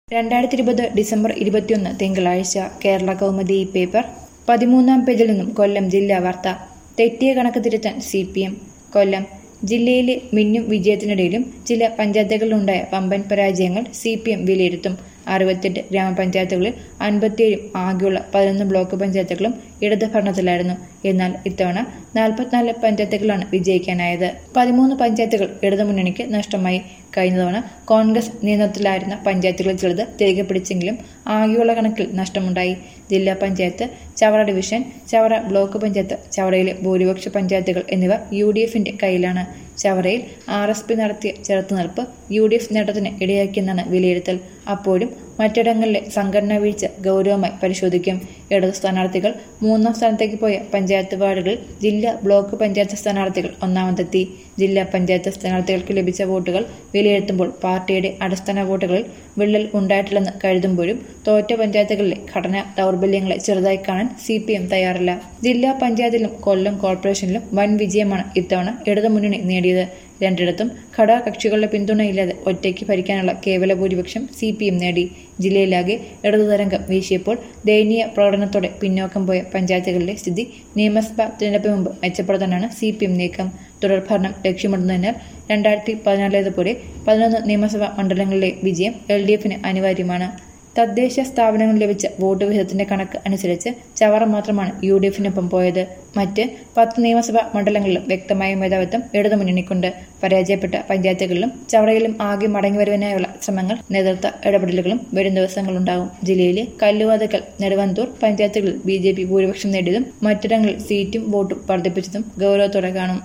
രണ്ടായിരത്തി ഇരുപത് ഡിസംബർ ഇരുപത്തിയൊന്ന് തിങ്കളാഴ്ച കേരള കൗമുദി പേപ്പർ പതിമൂന്നാം പേജിൽ നിന്നും കൊല്ലം ജില്ലാ വാർത്ത തെറ്റിയ കണക്ക് തിരുത്താൻ സി പി എം കൊല്ലം ജില്ലയിലെ മിന്നും വിജയത്തിനിടയിലും ചില പഞ്ചായത്തുകളിലുണ്ടായ വമ്പൻ പരാജയങ്ങൾ സി പി എം വിലയിരുത്തും അറുപത്തെട്ട് ഗ്രാമപഞ്ചായത്തുകളിൽ അൻപത്തിയേഴും ആകെയുള്ള പതിനൊന്ന് ബ്ലോക്ക് പഞ്ചായത്തുകളും ഇടത് ഭരണത്തിലായിരുന്നു എന്നാൽ ഇത്തവണ നാൽപ്പത്തിനാല് പഞ്ചായത്തുകളാണ് വിജയിക്കാനായത് പതിമൂന്ന് പഞ്ചായത്തുകൾ ഇടതുമുന്നണിക്ക് നഷ്ടമായി കഴിഞ്ഞ തവണ കോൺഗ്രസ് നിയന്ത്രണത്തിലായിരുന്ന പഞ്ചായത്തുകളിൽ ചിലത് തിരികെ പിടിച്ചെങ്കിലും ആകെയുള്ള കണക്കിൽ നഷ്ടമുണ്ടായി ജില്ലാ പഞ്ചായത്ത് ചവറ ഡിവിഷൻ ചവറ ബ്ലോക്ക് പഞ്ചായത്ത് ചവറയിലെ ഭൂരിപക്ഷ പഞ്ചായത്തുകൾ എന്നിവ യു ഡി എഫിന്റെ കയ്യിലാണ് ചവറയിൽ ആർ എസ് പി നടത്തിയ ചെറുത്തുനിൽപ്പ് യു ഡി എഫ് നേട്ടത്തിന് ഇടയാക്കിയെന്നാണ് വിലയിരുത്തൽ അപ്പോഴും മറ്റിടങ്ങളിലെ സംഘടനാ വീഴ്ച ഗൗരവമായി പരിശോധിക്കും ഇടത് സ്ഥാനാർത്ഥികൾ മൂന്നാം സ്ഥാനത്തേക്ക് പോയ പഞ്ചായത്ത് വാർഡുകളിൽ ജില്ലാ ബ്ലോക്ക് പഞ്ചായത്ത് സ്ഥാനാർത്ഥികൾ ഒന്നാമതെത്തി ജില്ലാ പഞ്ചായത്ത് സ്ഥാനാർത്ഥികൾക്ക് ലഭിച്ച വോട്ടുകൾ വിലയിരുത്തുമ്പോൾ പാർട്ടിയുടെ അടിസ്ഥാന വോട്ടുകളിൽ വിള്ളൽ ഉണ്ടായിട്ടില്ലെന്ന് കരുതുമ്പോഴും തോറ്റ പഞ്ചായത്തുകളിലെ ഘടനാ ദൗർബല്യങ്ങളെ ചെറുതായി കാണാൻ സി പി എം തയ്യാറില്ല ജില്ലാ പഞ്ചായത്തിലും കൊല്ലം കോർപ്പറേഷനിലും വൻ വിജയമാണ് ഇത്തവണ ഇടതുമുന്നണി നേടിയത് രണ്ടിടത്തും ഘടകകക്ഷികളുടെ പിന്തുണയില്ലാതെ ഒറ്റയ്ക്ക് ഭരിക്കാനുള്ള കേവല ഭൂരിപക്ഷം സി പി എം നേടി ജില്ലയിലാകെ ഇടതുതരംഗം വീശിയപ്പോൾ ദയനീയ പ്രകടനത്തോടെ പിന്നോക്കം പോയ പഞ്ചായത്തുകളിലെ സ്ഥിതി നിയമസഭാ തിരഞ്ഞെടുപ്പിന് മുമ്പ് മെച്ചപ്പെടുത്താനാണ് സി പി എം നീക്കം തുടർഭരണം ലക്ഷ്യമിടുന്നതിനാൽ രണ്ടായിരത്തി പതിനാലിലേതുപോലെ പതിനൊന്ന് നിയമസഭാ മണ്ഡലങ്ങളിലെ വിജയം എൽ ഡി എഫിന് അനിവാര്യമാണ് തദ്ദേശ സ്ഥാപനങ്ങളിൽ ലഭിച്ച വോട്ട് വിഹിതത്തിന്റെ കണക്ക് അനുസരിച്ച് ചവറ മാത്രമാണ് യു ഡി എഫിനൊപ്പം പോയത് മറ്റ് പത്ത് നിയമസഭാ മണ്ഡലങ്ങളിലും വ്യക്തമായ മേധാവിത്വം ഇടതുമുന്നണിക്കുണ്ട് പരാജയപ്പെട്ട പഞ്ചായത്തുകളിലും ചവറയിലും ആകെ മടങ്ങിവരുവാനായുള്ള ശ്രമങ്ങൾ നേതൃത്വ ഇടപെടലുകളും വരും ദിവസങ്ങളുണ്ടാകും ജില്ലയിലെ കല്ലുവാതക്കൽ നെടുവന്തൂർ പഞ്ചായത്തുകളിൽ ബി ജെ പി ഭൂരിപക്ഷം നേടിയതും മറ്റിടങ്ങളിൽ സീറ്റും വോട്ടും വർദ്ധിപ്പിച്ചതും ഗൗരവത്തോടെ കാണും